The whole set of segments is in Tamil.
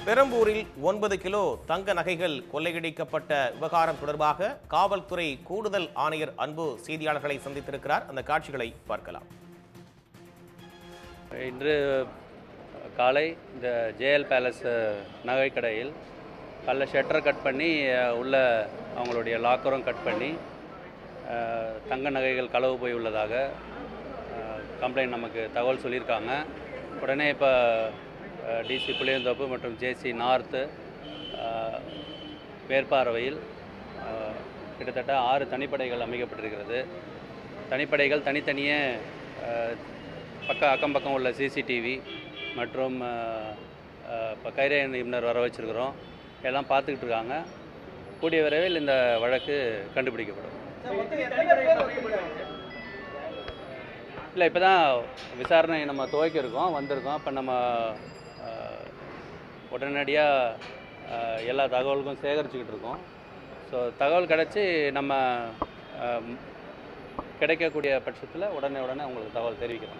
பெரம்பூரில் ஒன்பது கிலோ தங்க நகைகள் கொள்ளையடிக்கப்பட்ட விவகாரம் தொடர்பாக காவல்துறை கூடுதல் ஆணையர் அன்பு செய்தியாளர்களை சந்தித்திருக்கிறார் அந்த காட்சிகளை பார்க்கலாம் இன்று காலை இந்த ஜேஎல் பேலஸ் நகைக்கடையில் காலைல ஷட்டரை கட் பண்ணி அஹ், உள்ள அவங்களுடைய லாக்கரும் கட் பண்ணி அஹ், தங்க நகைகள் களவு போய் உள்ளதாக கம்ப்ளைண்ட் நமக்கு தகவல் சொல்லியிருக்காங்க உடனே இப்போ டிசி புளியந்தோப்பு மற்றும் ஜேசி நார்த்து அஹ், மேற்பார்வையில் அஹ், கிட்டத்தட்ட ஆறு தனிப்படைகள் அமைக்கப்பட்டிருக்கிறது தனிப்படைகள் தனித்தனியே அஹ், பக்க அக்கம் பக்கம் உள்ள சிசிடிவி மற்றும் இப்போ கைரேக நிபுணர் வர வச்சுருக்கிறோம் எல்லாம் பார்த்துக்கிட்டு இருக்காங்க கூடிய விரைவில் இந்த வழக்கு கண்டுபிடிக்கப்படும் இல்லை இப்போ தான் விசாரணை நம்ம துவக்கி இருக்கோம் வந்திருக்கோம் இப்போ நம்ம உடனடியாக எல்லா தகவல்களும் சேகரிச்சுக்கிட்டு இருக்கோம் ஸோ தகவல் கிடச்சி நம்ம அஹ், கிடைக்கக்கூடிய பட்சத்தில் உடனே உடனே உங்களுக்கு தகவல் தெரிவிக்கிறோம்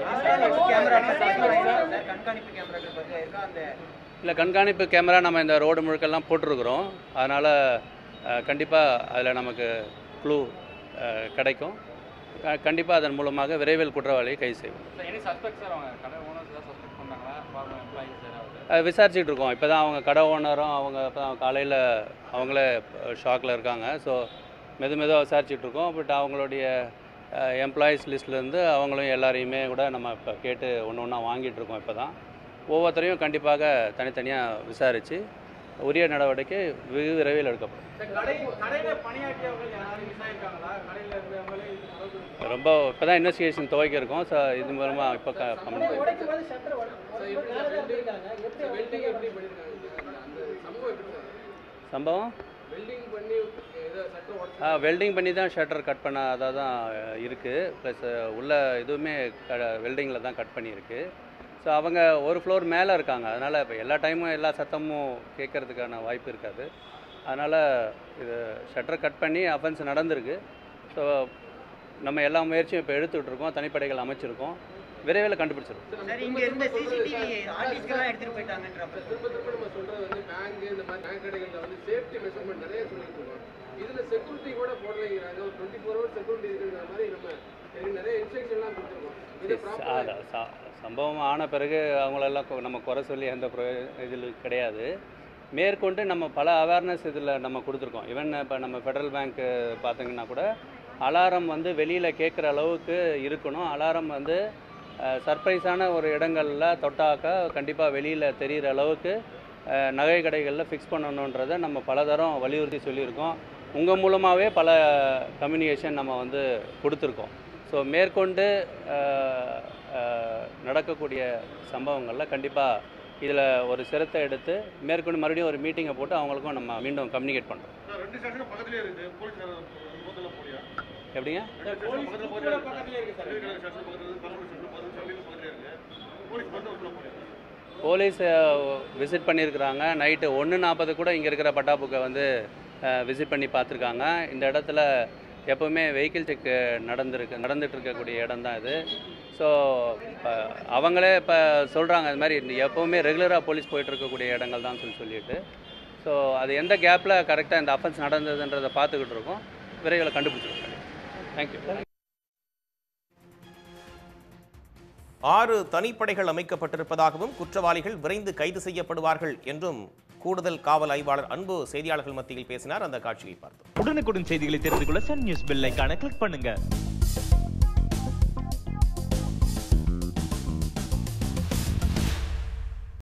இல்லை கண்காணிப்பு கேமரா நம்ம இந்த ரோடு முழுக்கெல்லாம் போட்டிருக்கிறோம் அதனால் கண்டிப்பாக அதில் நமக்கு க்ளூ கிடைக்கும் கண்டிப்பாக அதன் மூலமாக விரைவில் குற்றவாளியை கைது செய்வோம் எனி சஸ்பெக்ட் சார் அவங்க கடை ஓனர்ஸ் தான் சஸ்பெக்ட் பண்ணாங்களா ஃபார்மர் எம்ப்ளாயிஸ் ஏதாவது அஹ் விசாரிச்சுட்டு இருக்கோம் இப்போ தான் அவங்க கடை ஓனரும் அவங்க இப்போ தான் காலையில் அவங்களே ஷாக்கில் இருக்காங்க ஸோ மெது மெதுவாக விசாரிச்சுட்டு இருக்கோம் பட் அவங்களுடைய எம்ப்ளாயீஸ் லிஸ்ட்லேருந்து அவங்களும் எல்லாரையுமே கூட நம்ம இப்போ கேட்டு ஒன்று ஒன்றா வாங்கிட்டு இருக்கோம் இப்போ தான் ஒவ்வொருத்தரையும் கண்டிப்பாக தனித்தனியாக விசாரித்து உரிய நடவடிக்கை வெகு விரைவில் எடுக்கப்படும் கடை கடையில பணியாற்றியவங்க யாராவது மிஸ் ஆயிருக்காங்களா கடையில இருந்தவங்களே இது மறந்து ரொம்ப இப்போ தான் இன்வெஸ்டிகேஷன் துவக்கி இருக்கோம் ஸோ இது மூலமாக இப்போ க கமெண்ட் வெல்டிங் எப்படி பண்ணிருக்காங்க அந்த சம்பவம் எப்படி சார் சம்பவம் வெல்டிங் பண்ணி ஏதோ சட்டம் உடச்சு ஆ வெல்டிங் பண்ணி தான் ஷட்டர் கட் பண்ணாதான் தான் இருக்குது ப்ளஸ் உள்ள இதுவுமே க வெல்டிங்கில் தான் கட் பண்ணியிருக்கு ஸோ அவங்க ஒரு ஃப்ளோர் மேலே இருக்காங்க அதனால் இப்போ எல்லா டைமும் எல்லா சத்தமும் கேட்கறதுக்கான வாய்ப்பு இருக்காது அதனால் இது ஷட்டர் கட் பண்ணி அஃபென்ஸ் நடந்திருக்கு ஸோ நம்ம எல்லா முயற்சியும் இப்போ எடுத்துக்கிட்டு இருக்கோம் தனிப்படைகள் அமைச்சிருக்கோம் விரைவில் கண்டுபிடிச்சிருக்கோம் சார் இங்க இருந்த சிசிடிவி ஆர்டிஸ்ட்லாம் எடுத்துட்டு போயிட்டாங்கன்ற திரும்ப திரும்ப நம்ம சொல்றது வந்து பேங்க் இந்த மாதிரி பேங்க் கடைகள்ல வந்து சேஃப்டி மெஷர்மெண்ட் நிறைய சொல்லிட்டு இருக்கோம் இதுல செக்யூரிட்டி கூட போடலைங்கிறாங்க ஒரு டுவெண்ட்டி ஃபோர் ஹவர்ஸ் செக்யூரிட்டி இருக்குங்கிற மாதிரி நம்ம எனக்கு நிறைய இன்ஸ்ட்ரக்ஷன்லாம் கொடுத்துருக்கோம் இதை ப்ராப்பராக அதான் ச- சம்பவம் ஆன பிறகு அவங்களெல்லாம் கொ- நம்ம குறை சொல்லி எந்த இதில் கிடையாது மேற்கொண்டு நம்ம பல அவேர்னஸ் இதில் நம்ம கொடுத்துருக்கோம் ஈவன் இப்போ நம்ம ஃபெடரல் பேங்க் பார்த்தீங்கன்னா கூட அலாரம் வந்து வெளியில் கேட்குற அளவுக்கு இருக்கணும் அலாரம் வந்து சர்ப்ரைஸான ஒரு இடங்களில் தொட்டாக்கா கண்டிப்பாக வெளியில் தெரிகிற அளவுக்கு அஹ், நகை கடைகளில் ஃபிக்ஸ் பண்ணணுன்றதை நம்ம பலதரம் வலியுறுத்தி சொல்லியிருக்கோம் உங்கள் மூலமாகவே பல கம்யூனிகேஷன் நம்ம வந்து கொடுத்துருக்கோம் ஸோ மேற்கொண்டு அஹ், அஹ், நடக்கக்கூடிய சம்பவங்களில் கண்டிப்பாக இதில் ஒரு சிரத்தை எடுத்து மேற்கொண்டு மறுபடியும் ஒரு மீட்டிங்கை போட்டு அவங்களுக்கும் நம்ம மீண்டும் கம்யூனிகேட் பண்ணுறோம் ரெண்டு ஸ்டேஷனும் பக்கத்துலயே இருக்குது போலீஸ் பக்கத்தில் போலியா எப்படிங்க பக்கத்தில் பக்கத்துலயே இருக்கு சார் ஸ்டேஷன் பக்கத்தில் கல்லூரி ஸ்டேஷன் பக்கத்தில் சல்லியில் பக்கத்துலயே இருக்கு போலீஸ் மட்டும் உள்ள போலியா போலீஸ் விசிட் பண்ணியிருக்கிறாங்க நைட்டு ஒன்று நாற்பது கூட இங்கே இருக்கிற பட்டாபுக்கை வந்து விசிட் பண்ணி பார்த்துருக்காங்க இந்த இடத்துல எப்போவுமே வெஹிக்கிள் செக் நடந்திருக்கு நடந்துட்டு இருக்கக்கூடிய இடம் தான் இது ஸோ அவங்களே இப்போ சொல்கிறாங்க இது மாதிரி எப்போவுமே ரெகுலராக போலீஸ் போயிட்டு இருக்கக்கூடிய இடங்கள் தான் சொல்லி சொல்லிட்டு ஸோ அது எந்த கேப்பில் கரெக்டாக இந்த அஃபென்ஸ் நடந்ததுன்றதை பார்த்துக்கிட்டு இருக்கோம் விரைவில் கண்டுபிடிச்சிருக்கோம் தேங்க்யூ ஆறு தனிப்படைகள் அமைக்கப்பட்டிருப்பதாகவும் குற்றவாளிகள் விரைந்து கைது செய்யப்படுவார்கள் என்றும் கூடுதல் காவல் ஆய்வாளர் அன்பு செய்தியாளர்கள் மத்தியில் பேசினார் அந்த காட்சியை பார்த்தோம் உடனுக்குடன் செய்திகளை தெரிந்து கொள்ள சன் நியூஸ் பெல் ஐகானை கிளிக் பண்ணுங்க